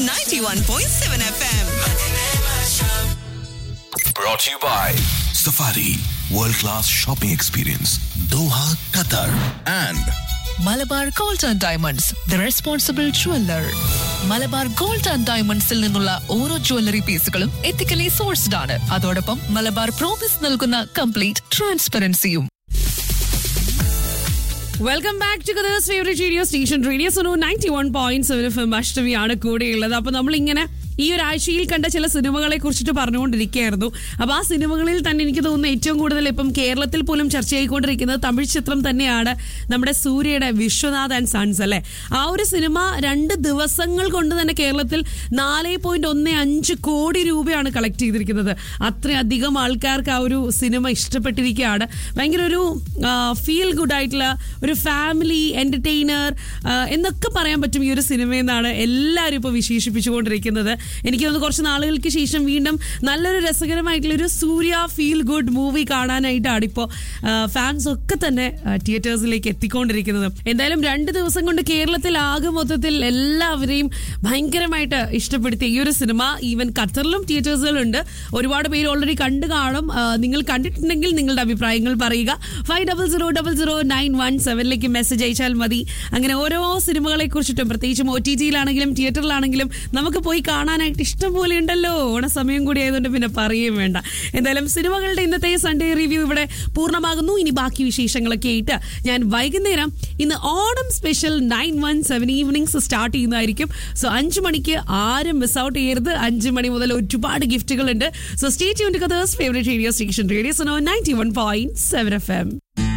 91.7 FM. Brought to you by Safari World Class Shopping Experience Doha, Qatar and Malabar gold and diamonds the responsible jeweller Malabar gold and ഡയമണ്ട്സിൽ നിന്നുള്ള ഓരോ jewellery പീസുകളും ethically sourced ആണ് അതോടൊപ്പം Malabar promise നൽകുന്ന complete ട്രാൻസ്പെറൻസിയും welcome back to Qatar's favourite radio station radio Suno ninety one point seven F M അഷ്ടമിയാണ് കൂടെയുള്ളത് അപ്പൊ നമ്മൾ ഇങ്ങനെ ഈ ഒരാഴ്ചയിൽ കണ്ട ചില സിനിമകളെ കുറിച്ചിട്ട് പറഞ്ഞുകൊണ്ടിരിക്കുകയായിരുന്നു അപ്പൊ ആ സിനിമകളിൽ തന്നെ എനിക്ക് തോന്നുന്നു ഏറ്റവും കൂടുതൽ ഇപ്പം കേരളത്തിൽ പോലും ചർച്ചയായിക്കൊണ്ടിരിക്കുന്നത് തമിഴ് ചിത്രം തന്നെയാണ് നമ്മുടെ സൂര്യയുടെ വിശ്വനാഥ് ആൻഡ് സൺസ് അല്ലെ ആ ഒരു സിനിമ രണ്ട് ദിവസങ്ങൾ കൊണ്ട് തന്നെ കേരളത്തിൽ നാല് പോയിന്റ് ഒന്ന് അഞ്ച് കോടി രൂപയാണ് കളക്ട് ചെയ്തിരിക്കുന്നത് അത്രയധികം ആൾക്കാർക്ക് ആ ഒരു സിനിമ ഇഷ്ടപ്പെട്ടിരിക്കുകയാണ് ഭയങ്കര ഒരു ഫീൽ ഗുഡ് ആയിട്ടുള്ള ഒരു ഫാമിലി എന്റർടൈനർ എന്നൊക്കെ പറയാൻ പറ്റും ഈ ഒരു സിനിമയെന്നാണ് എല്ലാവരും ഇപ്പോൾ വിശേഷിപ്പിച്ചുകൊണ്ടിരിക്കുന്നത് എനിക്ക് തോന്നുന്നു കുറച്ച് നാളുകൾക്ക് ശേഷം വീണ്ടും നല്ലൊരു രസകരമായിട്ടുള്ള ഒരു സൂര്യ ഫീൽ ഗുഡ് മൂവി കാണാനായിട്ടാണ് ഇപ്പോൾ ഫാൻസ് ഒക്കെ തന്നെ തിയേറ്റേഴ്സിലേക്ക് എത്തിക്കൊണ്ടിരിക്കുന്നത് എന്തായാലും രണ്ട് ദിവസം കൊണ്ട് കേരളത്തിൽ ആകെ മൊത്തത്തിൽ എല്ലാവരെയും ഭയങ്കരമായിട്ട് ഇഷ്ടപ്പെടുത്തിയ ഈ ഒരു സിനിമ ഈവൻ ഖത്തറിലും തിയേറ്റേഴ്സുകളുണ്ട് ഒരുപാട് പേര് ഓൾറെഡി കണ്ടു കാണും ആ, നിങ്ങൾ കണ്ടിട്ടുണ്ടെങ്കിൽ നിങ്ങളുടെ അഭിപ്രായങ്ങൾ പറയുക five double zero double zero nine one സെവനിലേക്ക് മെസ്സേജ് അയച്ചാൽ മതി അങ്ങനെ ഓരോ സിനിമകളെ കുറിച്ചിട്ടും പ്രത്യേകിച്ചും ഒ ടി ടിയിലാണെങ്കിലും തിയേറ്ററിലാണെങ്കിലും നമുക്ക് പോയി കാണാനായിട്ട് ഇഷ്ടം പോലെ ഉണ്ടല്ലോ ഓണസമയം കൂടി ആയതുകൊണ്ട് പിന്നെ പറയുകയും വേണ്ട എന്തായാലും സിനിമകളുടെ ഇന്നത്തെ സൺഡേ റിവ്യൂ ഇവിടെ പൂർണ്ണമാകുന്നു ഇനി ബാക്കി വിശേഷങ്ങളൊക്കെ ആയിട്ട് ഞാൻ വൈകുന്നേരം ഇന്ന് Onam special nine one seven evenings start ചെയ്യുന്നതായിരിക്കും സോ അഞ്ച് മണിക്ക് ആരും മിസ് ഔട്ട് ചെയ്യരുത് അഞ്ച് മണി മുതൽ ഒരുപാട് ഗിഫ്റ്റുകൾ ഉണ്ട് so stay tune Qatar's favourite radio station radio Suno ninety one point seven F M